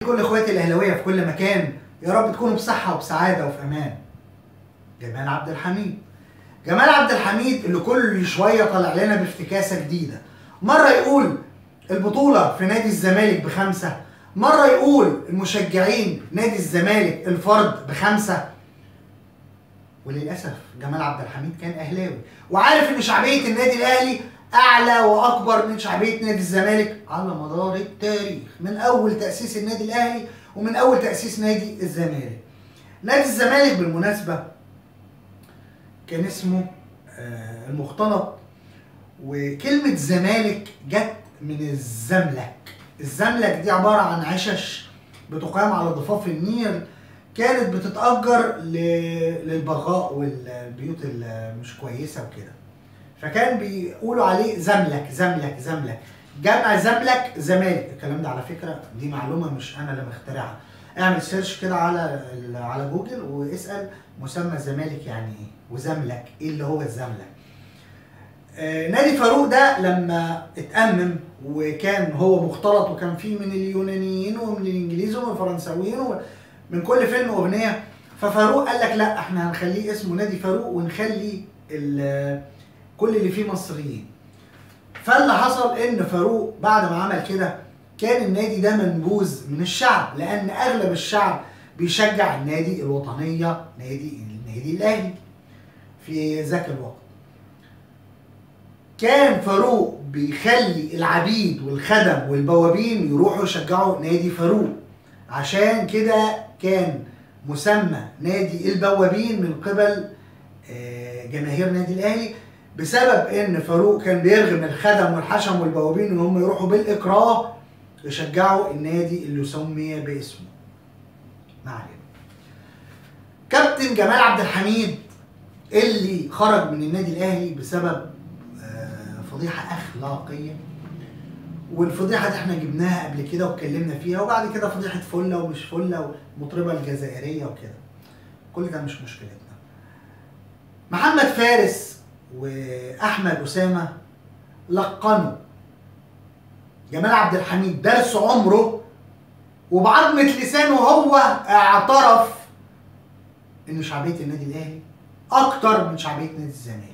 كل اخواتي الاهلاويه في كل مكان يا رب تكونوا بصحه وبسعاده وفي امان جمال عبد الحميد جمال عبد الحميد اللي كل شويه طالع لنا بافتكاسه جديده مره يقول البطوله في نادي الزمالك بخمسه مره يقول المشجعين نادي الزمالك الفرد بخمسه وللاسف جمال عبد الحميد كان اهلاوي وعارف ان شعبيه النادي الاهلي اعلى واكبر من شعبيه نادي الزمالك على مدار التاريخ من اول تاسيس النادي الاهلي ومن اول تاسيس نادي الزمالك نادي الزمالك بالمناسبه كان اسمه آه، المختلط وكلمه زمالك جت من الزملك الزملك دي عباره عن عشش بتقام على ضفاف النيل كانت بتتأجر ل- للبغاء والبيوت اللي مش كويسة وكده فكان بيقولوا عليه زملك زملك زملك جمع زملك زمالك الكلام ده على فكرة دي معلومة مش أنا اللي مخترعها اعمل سيرش كده على ال- على جوجل واسأل مسمى الزمالك يعني ايه وزملك ايه اللي هو الزملك آه، نادي فاروق ده لما اتأمم وكان هو مختلط وكان فيه من اليونانيين ومن الانجليز ومن الفرنساويين ومن كل فيلم واغنيه ففاروق قال لك لا احنا هنخليه اسمه نادي فاروق ونخلي ال- كل اللي فيه مصريين فاللي حصل ان فاروق بعد ما عمل كده كان النادي ده منبوذ من الشعب لان اغلب الشعب بيشجع النادي الوطنيه نادي النادي الاهلي في ذاك الوقت كان فاروق بيخلي العبيد والخدم والبوابين يروحوا يشجعوا نادي فاروق عشان كده كان مسمى نادي البوابين من قبل آه، جماهير نادي الاهلي بسبب ان فاروق كان بيرغم الخدم والحشم والبوابين ان هم يروحوا بالاكراه يشجعوا النادي اللي سمي باسمه ما علينا كابتن جمال عبد الحميد اللي خرج من النادي الاهلي بسبب آه، فضيحه اخلاقيه والفضيحه دي احنا جبناها قبل كده واتكلمنا فيها وبعد كده فضيحه فله ومش فله والمطربه الجزائريه وكده كل ده مش مشكلتنا محمد فارس واحمد اسامه لقنوا جمال عبد الحميد درس عمره وبعظمه لسانه هو اعترف ان شعبيه النادي الاهلي اكتر من شعبيه نادي الزمالك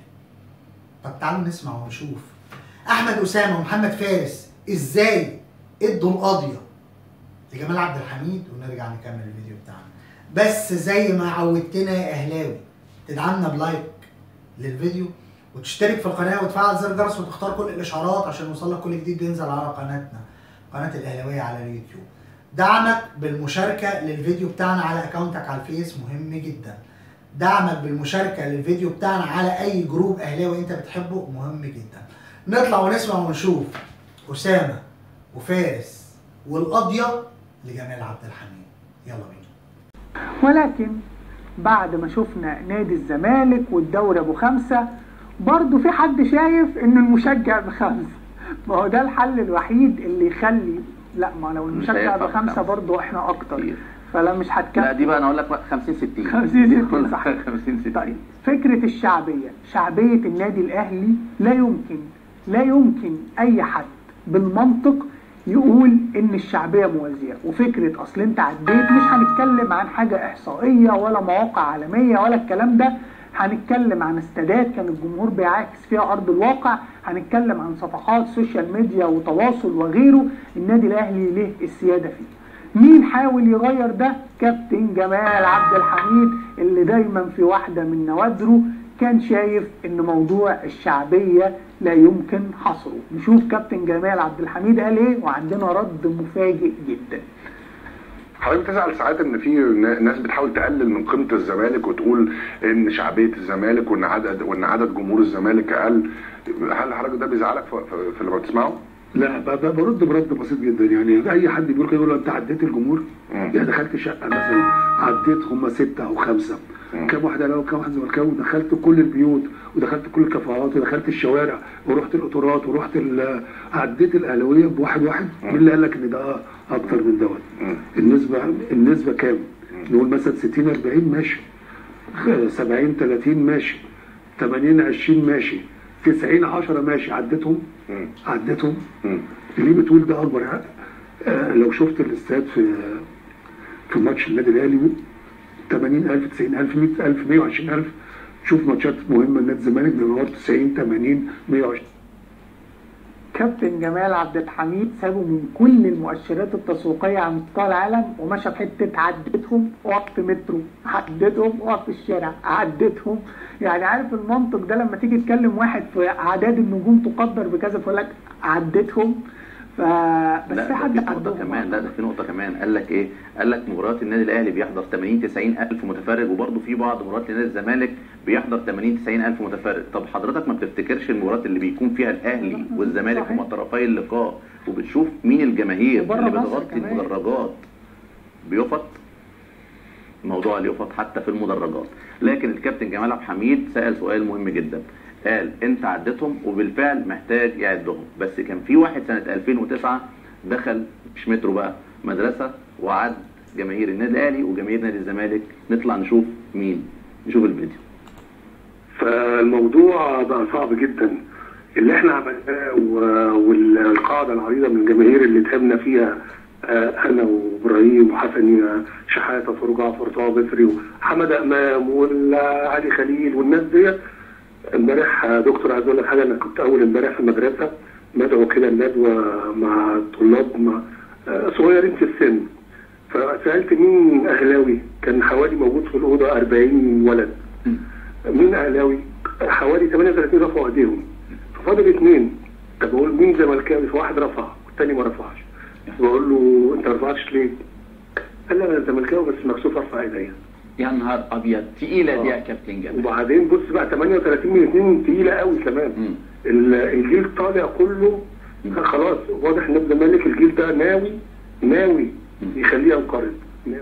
طب تعالوا نسمع ونشوف احمد اسامه ومحمد فارس ازاي ادوا القضيه لجمال عبد الحميد ونرجع نكمل الفيديو بتاعنا بس زي ما عودتنا يا اهلاوي تدعمنا بلايك للفيديو وتشترك في القناه وتفعل زر الجرس وتختار كل الاشعارات عشان يوصلك كل جديد بينزل على قناتنا قناه الاهلاويه على اليوتيوب دعمك بالمشاركه للفيديو بتاعنا على اكونتك على الفيس مهم جدا دعمك بالمشاركه للفيديو بتاعنا على اي جروب اهلاوي انت بتحبه مهم جدا نطلع ونسمع ونشوف اسامه وفارس والقضيه لجمال عبد الحميد يلا بينا ولكن بعد ما شفنا نادي الزمالك والدوري ابو خمسه برضه في حد شايف ان المشجع بخمسه ما هو ده الحل الوحيد اللي يخلي لا ما لو المشجع هينفع بخمسه بخمسة. برضه احنا اكتر كتير. فلا مش لا هتكفي دي بقى انا اقول لك بقى 50 60 50 60 صح 50 60 طيب فكرة الشعبية شعبية النادي الأهلي لا يمكن لا يمكن أي حد بالمنطق يقول إن الشعبية موازية وفكرة أصل أنت عديت مش هنتكلم عن حاجة إحصائية ولا مواقع عالمية ولا الكلام ده هنتكلم عن استادات كان الجمهور بيعاكس فيها أرض الواقع هنتكلم عن صفحات سوشيال ميديا وتواصل وغيره النادي الأهلي له السيادة فيه مين حاول يغير ده كابتن جمال عبد الحميد اللي دايما في واحدة من نوادره كان شايف ان موضوع الشعبية لا يمكن حصره نشوف كابتن جمال عبد الحميد قال ايه وعندنا رد مفاجئ جدا حضرتك تزعل ساعات ان في نا- ناس بتحاول تقلل من قيمه الزمالك وتقول ان شعبيه الزمالك وان عدد وان عدد جمهور الزمالك اقل هل حضرتك ده بيزعلك في, في, في لما بتسمعه؟ لا ب- ب- برد برد بسيط جدا يعني اي حد بيقول كده يقول له انت عديت الجمهور مم. يعني دخلت شقه مثلا عديت هم سته او خمسه مم. كم واحد اهلاوي وكم واحد زملكاوي ودخلت كل البيوت ودخلت كل الكافيهات ودخلت الشوارع ورحت القطارات ورحت ال- عديت الاهلاويه بواحد واحد مين اللي قال لك ان ده اكتر من دوت مم. النسبه النسبه كام؟ نقول مثلا 60 40 ماشي 70 30 ماشي 80 20 ماشي 90 10 ماشي عديتهم مم. عديتهم مم. ليه بتقول ده اكبر حق آه، لو شفت الاستاد في في ماتش النادي الاهلي 80000 90000 100000 120000 شوف ماتشات مهمه النادي الزمالك بيبقى 90 80 120 كابتن جمال عبد الحميد سابوا من كل المؤشرات التسويقية على مستوى العالم ومشى في حتة عدتهم وقت مترو عدتهم وقت الشارع عدتهم يعني عارف المنطق ده لما تيجي تكلم واحد في أعداد النجوم تقدر بكذا فيقول لك عدتهم ف بس لا في ده حد في نقطة عدهم كمان لا ده في نقطة كمان قال لك ايه؟ قال لك مباريات النادي الاهلي بيحضر 80 90 الف متفرج وبرضه في بعض مباريات نادي الزمالك بيحضر 80 90 الف متفرج، طب حضرتك ما بتفتكرش المباريات اللي بيكون فيها الاهلي والزمالك صحيح. هما طرفي اللقاء وبتشوف مين الجماهير وبره اللي مصر بتغطي كمان. المدرجات بيفط موضوع اليفط حتى في المدرجات لكن الكابتن جمال عبد الحميد سأل سؤال مهم جدا قال انت عدتهم وبالفعل محتاج يعدهم بس كان في واحد سنة 2009 دخل مش مترو بقى مدرسة وعد جماهير النادي الاهلي وجماهير نادي الزمالك نطلع نشوف مين نشوف الفيديو فالموضوع بقى صعب جدا اللي احنا عملناه و- والقاعده العريضه من الجماهير اللي تعبنا فيها آه، انا وابراهيم وحسن شحاته فاروق جعفر طه بصري وحمد امام وعلي خليل والناس ديت امبارح آه، دكتور عايز اقول لك حاجه انا كنت اول امبارح في المدرسه مدعو كده الندوه مع طلاب مع آه، صغيرين في السن فسالت مين اهلاوي كان حوالي موجود في الاوضه 40 ولد مين اهلاوي؟ حوالي 38 رفعوا ايديهم ففاضل اثنين طب بقول مين زملكاوي فواحد رفع والتاني ما رفعش بقول له انت ما رفعتش ليه؟ قال لي انا زملكاوي بس مكسوف ارفع ايديا يا نهار ابيض تقيله دي آه. يا كابتن جمال وبعدين بص بقى 38 من اثنين تقيله قوي كمان مم. ال- الجيل طالع كله خلاص واضح ان الزمالك الجيل ده ناوي ناوي يخليه ينقرض ناوي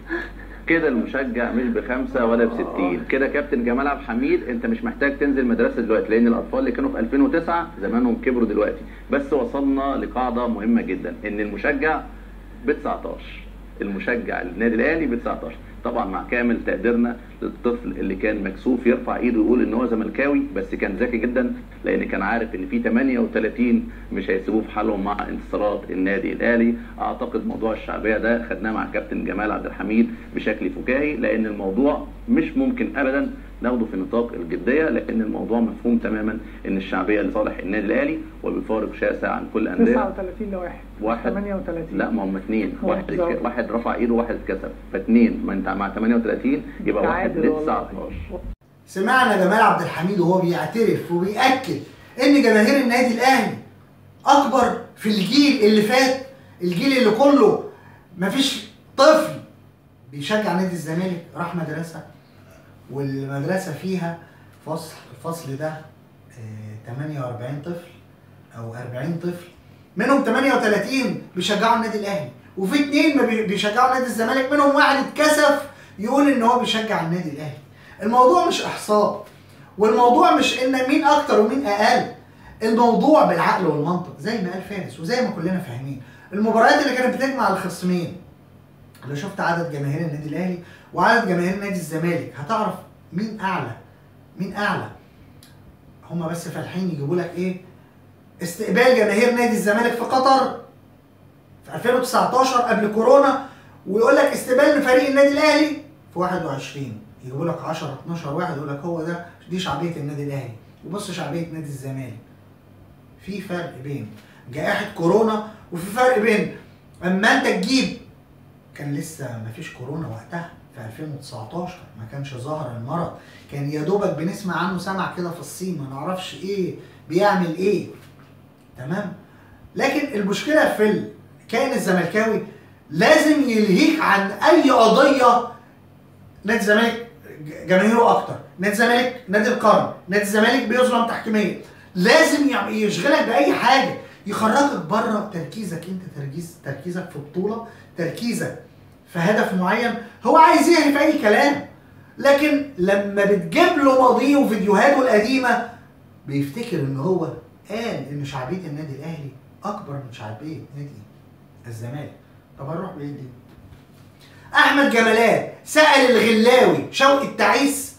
كده المشجع مش بخمسة ولا بستين كده كابتن جمال عبد الحميد انت مش محتاج تنزل مدرسة دلوقتي لان الاطفال اللي كانوا في 2009 زمانهم كبروا دلوقتي بس وصلنا لقاعدة مهمة جدا ان المشجع ب 19 المشجع النادي الاهلي ب 19 طبعا مع كامل تقديرنا للطفل اللي كان مكسوف يرفع ايده ويقول ان هو زملكاوي بس كان ذكي جدا لان كان عارف ان في 38 مش هيسيبوه في حالهم مع انتصارات النادي الاهلي اعتقد موضوع الشعبيه ده خدناه مع كابتن جمال عبد الحميد بشكل فكاهي لان الموضوع مش ممكن ابدا ناخده في نطاق الجديه لان الموضوع مفهوم تماما ان الشعبيه لصالح النادي الاهلي وبفارق شاسع عن كل الانديه 39 لواحد واحد 38 لا ما هم اثنين هو واحد بالظبط. واحد رفع ايده وواحد اتكسب فاثنين ما انت مع 38 يبقى واحد تعادل ل والله. 19 سمعنا جمال عبد الحميد وهو بيعترف وبيأكد ان جماهير النادي الاهلي اكبر في الجيل اللي فات الجيل اللي كله مفيش طفل بيشجع نادي الزمالك راح مدرسه والمدرسه فيها فصل الفصل ده آه، 48 طفل او 40 طفل منهم 38 بيشجعوا النادي الاهلي وفي اتنين ما بي- بيشجعوا نادي الزمالك منهم واحد اتكسف يقول ان هو بيشجع النادي الاهلي الموضوع مش احصاء والموضوع مش ان مين اكتر ومين اقل الموضوع بالعقل والمنطق زي ما قال فارس وزي ما كلنا فاهمين المباريات اللي كانت بتجمع الخصمين لو شفت عدد جماهير النادي الاهلي وعدد جماهير نادي الزمالك هتعرف مين اعلى مين اعلى هما بس فالحين يجيبوا لك ايه استقبال جماهير نادي الزمالك في قطر في 2019 قبل كورونا ويقول لك استقبال لفريق النادي الاهلي في 21 يجيبوا لك 10 12 واحد يقول لك هو ده دي شعبيه النادي الاهلي وبص شعبيه نادي الزمالك في فرق بين جائحه كورونا وفي فرق بين اما انت تجيب كان لسه ما فيش كورونا وقتها في 2019 ما كانش ظاهر المرض كان يا دوبك بنسمع عنه سمع كده في الصين ما نعرفش ايه بيعمل ايه تمام لكن المشكله في الكائن الزملكاوي لازم يلهيك عن اي قضيه نادي الزمالك جماهيره اكتر نادي الزمالك نادي القرن نادي الزمالك بيظلم تحكيميا لازم يع- يشغلك باي حاجه يخرجك بره تركيزك انت تركيز تركيزك في بطوله تركيزك في هدف معين هو عايز يهري في اي كلام لكن لما بتجيب له ماضيه وفيديوهاته القديمه بيفتكر ان هو قال ان شعبيه النادي الاهلي اكبر من شعبيه نادي الزمالك طب هنروح بعيد ليه؟ احمد جمالات سال الغلاوي شوقي التعيس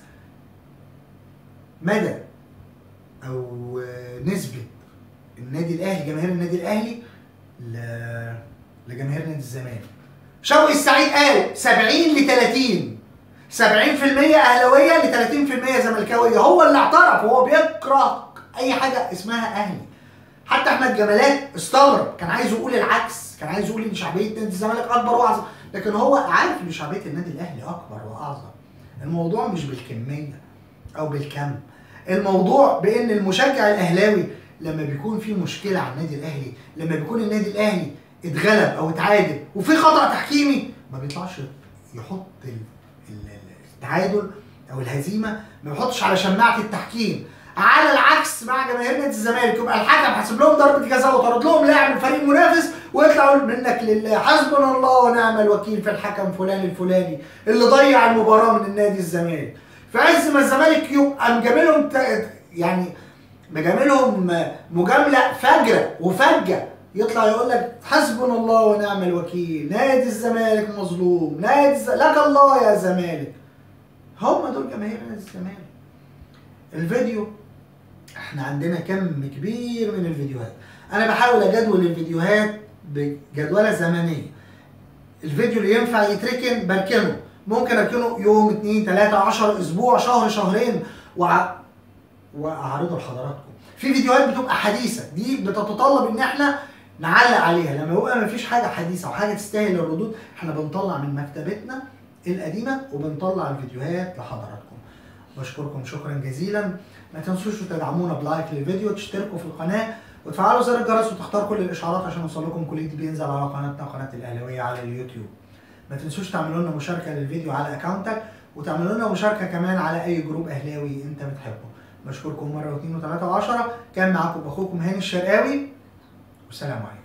مدى او نسبه النادي الاهلي جماهير النادي الاهلي ل... لجماهير نادي الزمالك شوقي السعيد قال 70 ل 30 70% اهلاويه ل 30% زملكاويه هو اللي اعترف هو بيكره اي حاجه اسمها اهلي حتى احمد جمالات استغرب كان عايز يقول العكس كان عايز يقول ان شعبيه نادي الزمالك اكبر واعظم لكن هو عارف ان شعبيه النادي الاهلي اكبر واعظم الموضوع مش بالكميه او بالكم الموضوع بان المشجع الاهلاوي لما بيكون في مشكله على النادي الاهلي لما بيكون النادي الاهلي اتغلب او اتعادل وفي خطا تحكيمي ما بيطلعش يحط ال- ال- التعادل او الهزيمه ما بيحطش على شماعه التحكيم على العكس مع جماهير نادي الزمالك يبقى الحكم حاسب لهم ضربه جزاء وطرد لهم لاعب من فريق منافس ويطلع يقول منك لله حسبنا الله ونعم الوكيل في الحكم فلان الفلاني اللي ضيع المباراه من النادي الزمالك في عز ما الزمالك يبقى مجاملهم ت- يعني مجاملهم مجامله فجره وفجه يطلع يقول لك حسبنا الله ونعم الوكيل نادي الزمالك مظلوم نادي الز... لك الله يا زمالك هم دول جماهير نادي الزمالك الفيديو احنا عندنا كم كبير من الفيديوهات انا بحاول اجدول الفيديوهات بجدوله زمنيه الفيديو اللي ينفع يتركن بركنه ممكن اركنه يوم اتنين تلاته عشر اسبوع شهر شهرين وع... واعرضه لحضراتكم في فيديوهات بتبقى حديثه دي بتتطلب ان احنا نعلق عليها لما يبقى مفيش حاجه حديثه او حاجه تستاهل الردود احنا بنطلع من مكتبتنا القديمه وبنطلع الفيديوهات لحضراتكم بشكركم شكرا جزيلا ما تنسوش تدعمونا بلايك للفيديو تشتركوا في القناه وتفعلوا زر الجرس وتختاروا كل الاشعارات عشان يوصلكم كل جديد بينزل على قناتنا قناه الاهلاويه على اليوتيوب ما تنسوش تعملوا لنا مشاركه للفيديو على اكونتك وتعملوا لنا مشاركه كمان على اي جروب اهلاوي انت بتحبه بشكركم مره واثنين وثلاثه وعشره كان معاكم اخوكم هاني الشرقاوي والسلام عليكم